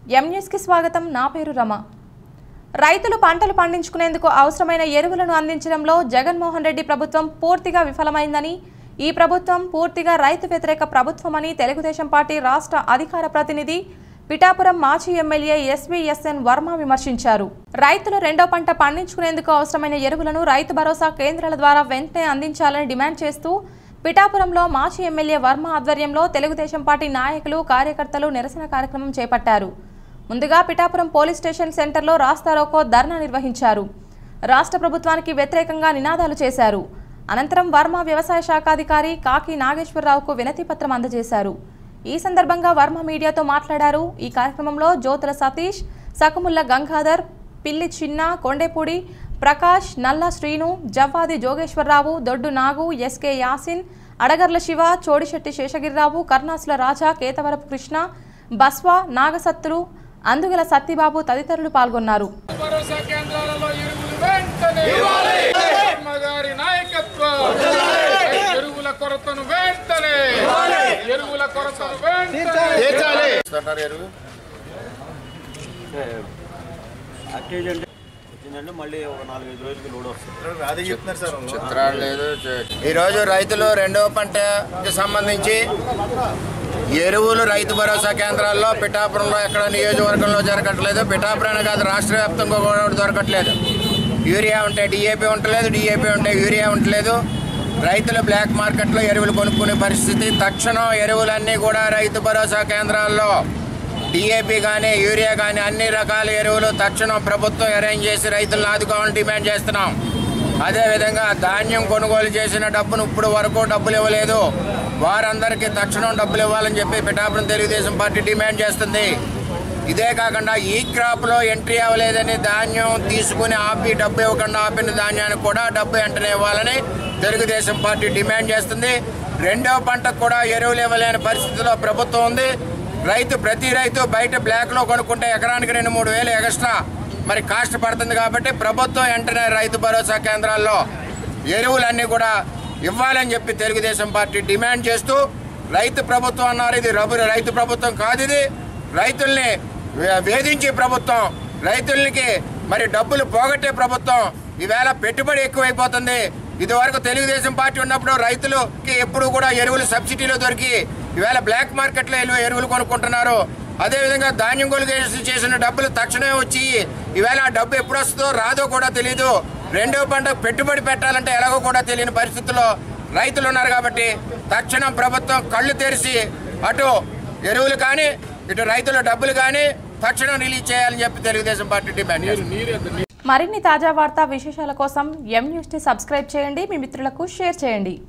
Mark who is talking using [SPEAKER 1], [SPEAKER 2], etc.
[SPEAKER 1] ఎం న్యూస్కి స్వాగతం నా పేరు రమ రైతులు పంటలు పండించుకునేందుకు అవసరమైన ఎరువులను అందించడంలో జగన్మోహన్ రెడ్డి ప్రభుత్వం పూర్తిగా విఫలమైందని ఈ ప్రభుత్వం పూర్తిగా రైతు వ్యతిరేక ప్రభుత్వమని తెలుగుదేశం పార్టీ రాష్ట్ర అధికార ప్రతినిధి పిఠాపురం మాజీ ఎమ్మెల్యే ఎస్వీఎస్ఎన్ వర్మ విమర్శించారు రైతులు రెండో పంట పండించుకునేందుకు అవసరమైన ఎరువులను రైతు భరోసా కేంద్రాల ద్వారా వెంటనే అందించాలని డిమాండ్ చేస్తూ పిఠాపురంలో మాజీ ఎమ్మెల్యే వర్మ ఆధ్వర్యంలో తెలుగుదేశం పార్టీ నాయకులు కార్యకర్తలు నిరసన కార్యక్రమం చేపట్టారు ముందుగా పిఠాపురం పోలీస్ స్టేషన్ సెంటర్లో రాస్తారోకో ధర్నా నిర్వహించారు రాష్ట్ర ప్రభుత్వానికి వ్యతిరేకంగా నినాదాలు చేశారు అనంతరం వర్మ వ్యవసాయ శాఖాధికారి కాకి నాగేశ్వరరావుకు వినతి పత్రం అందజేశారు ఈ సందర్భంగా వర్మ మీడియాతో మాట్లాడారు ఈ కార్యక్రమంలో జ్యోతుల సతీష్ సకుముల్ల గంగాధర్ పిల్లి చిన్న కొండేపూడి ప్రకాష్ నల్ల శ్రీను జవ్వాది జోగేశ్వరరావు దొడ్డు నాగు ఎస్కే యాసిన్ అడగర్ల శివ చోడిశెట్టి శేషగిరిరావు కర్ణాసుల రాజా కేతవరపు కృష్ణ బస్వా నాగసత్తులు అందుగల సత్తిబాబు తదితరులు పాల్గొన్నారు
[SPEAKER 2] భరోసా కేంద్రాలలో ఎరువులు వెంటనే గారి నాయకత్వం ఎరువుల కొరతను వెంటనే ఎరువుల కొరతను వెంటనే
[SPEAKER 3] అంటారు ఎరువు
[SPEAKER 4] ప్యాకేజ్ అంటే వచ్చిందంటే మళ్ళీ ఒక నాలుగైదు రోజులకి లోడ్ వస్తుంది
[SPEAKER 3] అదే చెప్తున్నారు సార్ చిత్రాలు లేదు ఈ రోజు రైతులు రెండవ పంటకి సంబంధించి ఎరువులు రైతు భరోసా కేంద్రాల్లో పిఠాపురంలో ఎక్కడ నియోజకవర్గంలో జరగట్లేదు పిఠాపురం కాదు రాష్ట్ర వ్యాప్తంగా కూడా దొరకట్లేదు యూరియా ఉంటే డిఏపి ఉండలేదు డిఏపి ఉంటే యూరియా ఉండలేదు రైతులు బ్లాక్ మార్కెట్లో ఎరువులు కొనుక్కునే పరిస్థితి తక్షణం ఎరువులన్నీ కూడా రైతు భరోసా కేంద్రాల్లో డిఏపి కానీ యూరియా కానీ అన్ని రకాల ఎరువులు తక్షణం ప్రభుత్వం అరేంజ్ చేసి రైతులను ఆదుకోవాలని డిమాండ్ చేస్తున్నాం అదేవిధంగా ధాన్యం కొనుగోలు చేసిన డబ్బును ఇప్పుడు వరకు డబ్బులు ఇవ్వలేదు వారందరికీ తక్షణం డబ్బులు ఇవ్వాలని చెప్పి పిఠాపురం తెలుగుదేశం పార్టీ డిమాండ్ చేస్తుంది ఇదే కాకుండా ఈ క్రాప్లో ఎంట్రీ అవ్వలేదని ధాన్యం తీసుకుని ఆపి డబ్బు ఇవ్వకుండా ఆపిన ధాన్యానికి కూడా డబ్బు వెంటనే ఇవ్వాలని తెలుగుదేశం పార్టీ డిమాండ్ చేస్తుంది రెండవ పంటకు కూడా ఎరువులు ఇవ్వలేని పరిస్థితిలో ప్రభుత్వం ఉంది రైతు ప్రతి రైతు బయట బ్లాక్లో కొనుక్కుంటే ఎకరానికి రెండు మూడు వేలు ఎక్స్ట్రా మరి కాస్ట్ పడుతుంది కాబట్టి ప్రభుత్వం వెంటనే రైతు భరోసా కేంద్రాల్లో ఎరువులన్నీ కూడా ఇవ్వాలని చెప్పి తెలుగుదేశం పార్టీ డిమాండ్ చేస్తూ రైతు ప్రభుత్వం అన్నారు ఇది రబు రైతు ప్రభుత్వం కాదు ఇది రైతుల్ని వే- వేధించే ప్రభుత్వం రైతులకి మరి డబ్బులు పోగొట్టే ప్రభుత్వం ఈవేళ పెట్టుబడి ఎక్కువైపోతుంది ఇదివరకు తెలుగుదేశం పార్టీ ఉన్నప్పుడు రైతులకి ఎప్పుడు కూడా ఎరువులు సబ్సిడీలో దొరికి ఈవేళ బ్లాక్ మార్కెట్లో ఎరువు- ఎరువులు కొనుక్కుంటున్నారు అదేవిధంగా ధాన్యం కొనుగోలు చేసిన డబ్బులు తక్షణమే వచ్చి ఈవేళ ఆ డబ్బు ఎప్పుడు వస్తుందో రాదో కూడా తెలియదు రెండో పంట పెట్టుబడి పెట్టాలంటే ఎలాగో కూడా తెలియని పరిస్థితుల్లో రైతులు ఉన్నారు కాబట్టి తక్షణం ప్రభుత్వం కళ్ళు తెరిచి అటు ఎరువులు కానీ ఇటు రైతుల డబ్బులు కానీ తక్షణం రిలీజ్ చేయాలని చెప్పి తెలుగుదేశం పార్టీ డిమాండ్ చేస్తుంది
[SPEAKER 1] మరిన్ని తాజా వార్తా విశేషాల కోసం ఎం న్యూస్ని సబ్స్క్రైబ్ చేయండి మీ మిత్రులకు షేర్ చేయండి